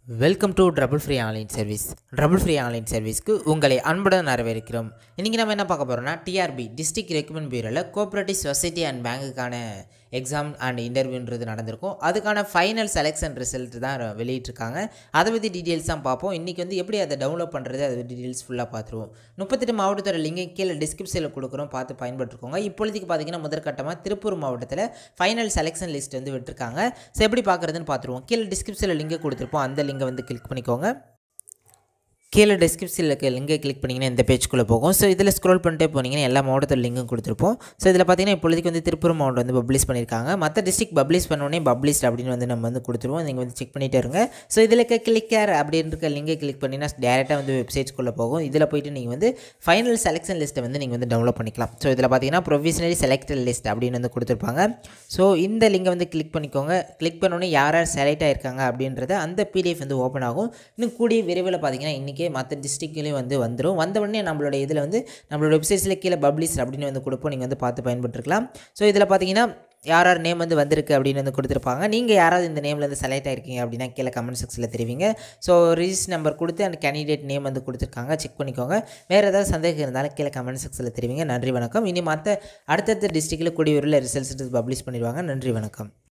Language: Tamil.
welcome to trouble free online service trouble free online சர்வீஸ்க்கு உங்களை அன்புடன் வரவேற்கிறோம் இன்றைக்கி நம்ம என்ன பார்க்க போகிறோம்னா டிஆர்பி டிஸ்ட்ரிக்ட் ரெக்ரூட்மெண்ட் பியூரோவில் கோஆப்ரேட்டிவ் சொசைட்டி அண்ட் பேங்குக்கான எக்ஸாம் அண்ட் இன்டர்வியூன்றது நடந்திருக்கும் அதுக்கான ஃபைனல் செலெக்ஷன் ரிசல்ட் தான் ர- வெளியிட்டிருக்காங்க அதை பற்றி டீட்டெயில்ஸ் தான் பார்ப்போம் இன்றைக்கி வந்து எப்படி அதை டவுன்லோட் பண்ணுறது அதை டீட்டெயில்ஸ் ஃபுல்லாக பார்த்துருவோம் முப்பத்தெட்டு மாவட்டத்தோட லிங்கை கீழே டிஸ்கிரிப்ஷனில் கொடுக்குறோம் பார்த்து பயன்பட்டுருக்கோங்க இப்பொழுதுக்கு பார்த்தீங்கன்னா முதற்கட்டமாக திருப்பூர் மாவட்டத்தில் ஃபைனல் செலெக்ஷன் லிஸ்ட் வந்து விட்டுருக்காங்க ஸோ எப்படி பார்க்குறதுன்னு பார்த்துருவோம் கீழே டிஸ்கிரிப்ஷனில் லிங்கை கொடுத்துருப்போம் அந்த லிங்கை வந்து கிளிக் பண்ணிக்கோங்க கீழே டிஸ்கிரிப்ஷனில் இருக்க லிங்கை கிளிக் பண்ணிங்கன்னா இந்த பேஜ்குள்ளே போகும் ஸோ இதில் ஸ்க்ரோல் பண்ணிட்டே போனீங்கன்னா எல்லா மாவட்டத்தோட லிங்கும் கொடுத்துருப்போம் ஸோ இதில் பார்த்தீங்கன்னா இப்பொழுதுக்கு வந்து திருப்பூர் மாவட்டம் வந்து பப்ளிஷ் பண்ணியிருக்காங்க மற்ற டிஸ்ட்ரிக்ட் பப்ளிஷ் பண்ணோடனே பப்ளிஷ் அப்படின்னு வந்து நம்ம வந்து கொடுத்துருவோம் நீங்கள் வந்து செக் பண்ணிட்டே இருங்க ஸோ இதில் இருக்க கிளிக்கர் அப்படின்னு இருக்க லிங்கை கிளிக் பண்ணினா டேரெக்டாக வந்து வெப்சைட்ஸ்குள்ளே போகும் இதில் போயிட்டு நீங்கள் வந்து ஃபைனல் செலெக்ஷன் லிஸ்ட்டை வந்து நீங்கள் வந்து டவுன்லோட் பண்ணிக்கலாம் ஸோ இதில் பார்த்தீங்கன்னா ப்ரொவிஷனலி செலக்டட் லிஸ்ட் அப்படின்னு வந்து கொடுத்துருப்பாங்க ஸோ இந்த லிங்கை வந்து கிளிக் பண்ணிக்கோங்க கிளிக் பண்ணோன்னே யார் யார் செலக்ட் ஆயிருக்காங்க அப்படின்றத அந்த பிடிஎஃப் வந்து ஓப்பன் ஆகும் இன்னும் கூடிய விரைவில் பார்த்தீங்கன்னா இன்றைக்கே மற்ற டிஸ்ட்ரிக்ட்லேயும் வந்து வந்துடும் வந்த உடனே நம்மளோட இதில் வந்து நம்மளோட வெப்சைட்ஸில் கீழே பப்ளிஷ் அப்படின்னு வந்து கொடுப்போம் நீங்கள் வந்து பார்த்து பயன்பட்டுருக்கலாம் ஸோ இதில் பார்த்தீங்கன்னா யார் யார் நேம் வந்து வந்திருக்கு அப்படின்னு வந்து கொடுத்துருப்பாங்க நீங்கள் யாராவது இந்த நேமில் வந்து செலக்ட் ஆயிருக்கீங்க அப்படின்னா கீழே கமெண்ட் செக்ஷனில் தெரிவிங்க ஸோ ரிஜிஸ்ட் நம்பர் கொடுத்து அந்த கேண்டிடேட் நேம் வந்து கொடுத்துருக்காங்க செக் பண்ணிக்கோங்க வேறு ஏதாவது சந்தேகம் இருந்தாலும் கீழே கமெண்ட் செக்ஷனில் தெரிவிங்க நன்றி வணக்கம் இனி மற்ற அடுத்தடுத்த டிஸ்ட்ரிக்டில் கூடிய ரிசல்ட்ஸ் பப்ளிஷ் பண்ணிடுவாங்க நன்றி வணக்கம்